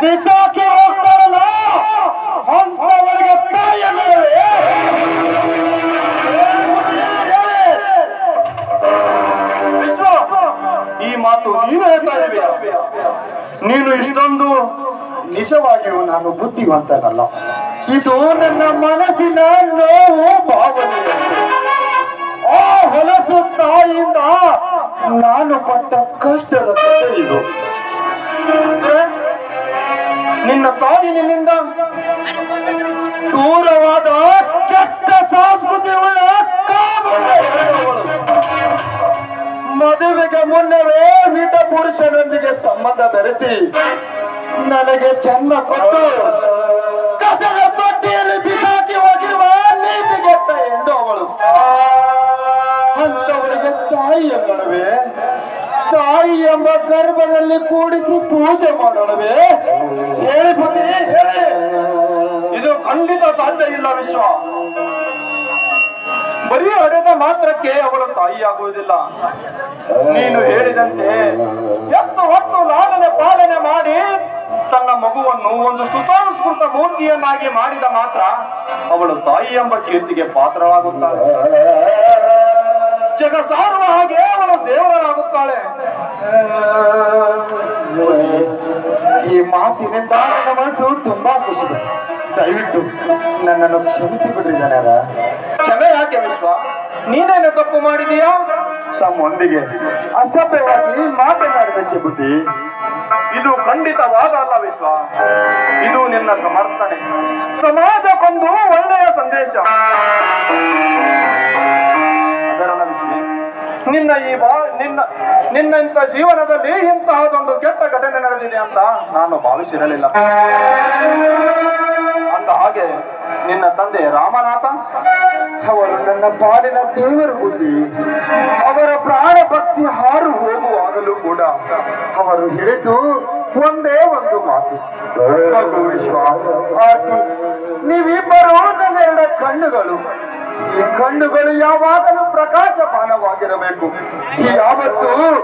ಬಿಸಾಕಿ ಹೋಗ್ತಾರಲ್ಲ ಅಂತವರಿಗೆ ತಾಯಿಯಲ್ಲವೇ ವಿಶ್ವ ಈ ಮಾತು ನೀನು ಹೇಳ್ತಾ ಇದೀಯಾ ನೀನು ಇಷ್ಟೊಂದು ನಿಜವಾಗಿಯೂ ನಾನು ಬುದ್ಧಿವಂತನಲ್ಲ ಇದು ನನ್ನ ಮನಸ್ಸಿನ ನೋವು ಭಾವನೆ ಆ ಹೊಲಸು ತಾಯಿಯಿಂದ ನಾನು ಪಟ್ಟ ಕಷ್ಟದ ಕಥೆ ಇದು ಅಂದ್ರೆ, ನಿನ್ನ ತಾಯಿ ನಿನ್ನಿಂದ ದೂರವಾದ ಕೆಟ್ಟ ಸಂಸ್ಕೃತಿಯುಳ್ಳ ಕಾಮುಕ ಹೆಣ್ಣುಗಳು. ಮದುವೆಗೆ ಮುನ್ನವೇ ಮಿತ ಪುರುಷನೊಂದಿಗೆ ಸಂಬಂಧ ಬೆರೆಸಿ ನನಗೆ ಜನ್ಮ ಕೊಟ್ಟು ಕಸದ ತೊಟ್ಟಿಯಲ್ಲಿ ಬಿಸಾಕಿ ಹೋಗಿರುವ ನೀತಿಗೆಟ್ಟ ಹೆಣ್ಣು ಅವಳು ಅಂತವರಿಗೆ ತಾಯಿ ಎಂಬಳವೆ ತಾಯಿ ಎಂಬ ಗರ್ಭದಲ್ಲಿ ಕೂಡಿಸಿ ಪೂಜೆ ಮಾಡೋಣವೇ ಹೇಳಿ ಬುದ್ಧಿ ಹೇಳಿ ಇದು ಖಂಡಿತ ಸಾಧ್ಯ ಇಲ್ಲ ವಿಶ್ವ ಬರೀ ಹಡೆದ ಮಾತ್ರಕ್ಕೆ ಅವಳು ತಾಯಿಯಾಗುವುದಿಲ್ಲ ನೀನು ಹೇಳಿದಂತೆ ಎತ್ತು ಹೊತ್ತು ಲಾಲನೆ ಪಾಲನೆ ಮಾಡಿ ತನ್ನ ಮಗುವನ್ನು ಒಂದು ಸುಸಂಸ್ಕೃತ ಮೂರ್ತಿಯನ್ನಾಗಿ ಮಾಡಿದ ಮಾತ್ರ ಅವಳು ತಾಯಿ ಎಂಬ ಕೀರ್ತಿಗೆ ಪಾತ್ರವಾಗುತ್ತಾಳೆ ಜಗ ಸಾರುವ ಹಾಗೆ ಅವಳು ದೇವರಾಗುತ್ತಾಳೆ ಈ ಮಾತಿನಿಂದ ನನ್ನ ಮನಸ್ಸು ತುಂಬಾ ಖುಷಿ ದಯವಿಟ್ಟು ನನ್ನನ್ನು ಕ್ಷಮಿಸಿ ಬಿಡ್ರಿ ಜನರ ಕ್ಷಮೆ ಯಾಕೆ ವಿಶ್ವ ನೀನೇನು ತಪ್ಪು ಮಾಡಿದೀಯಾ ತಮ್ಮೊಂದಿಗೆ ಅಸಭ್ಯವಾಗಿ ಮಾತನಾಡಿದಕ್ಕೆ ಬುದ್ಧಿ ಇದು ಖಂಡಿತವಾದ ಅಲ್ಲ ವಿಶ್ವ ಇದು ನಿನ್ನ ಸಮರ್ಥನೆ ಸಮಾಜಕ್ಕೊಂದು ಒಳ್ಳೆಯ ಸಂದೇಶ ಅದರಲ್ಲ ವಿಶ್ವ ನಿನ್ನ ಈ ಬಾ ನಿನ್ನ ನಿನ್ನ ಇಂಥ ಜೀವನದಲ್ಲಿ ಇಂತಹದೊಂದು ಕೆಟ್ಟ ಘಟನೆ ನಡೆದಿದೆ ಅಂತ ನಾನು ಭಾವಿಸಿರಲಿಲ್ಲ ಅಂದ ಹಾಗೆ ನಿನ್ನ ತಂದೆ ರಾಮನಾಥ ಅವರು ನನ್ನ ಪಾಲಿನ ದೇವರ ಬುದ್ಧಿ ಅವರ ಪ್ರಾಣ ಭಕ್ತಿ ಹಾರು ಹೋಗುವಾಗಲೂ ಕೂಡ ಅವರು ಹೇಳಿದ್ದು ಒಂದೇ ಒಂದು ಮಾತು ಮಗು ವಿಶ್ವ ಆರ್ತಿ ನೀವಿಬ್ಬರು ನನ್ನ ಎರಡ ಕಣ್ಣುಗಳು ಈ ಕಣ್ಣುಗಳು ಯಾವಾಗಲೂ ಪ್ರಕಾಶಮಾನವಾಗಿರಬೇಕು ಯಾವತ್ತು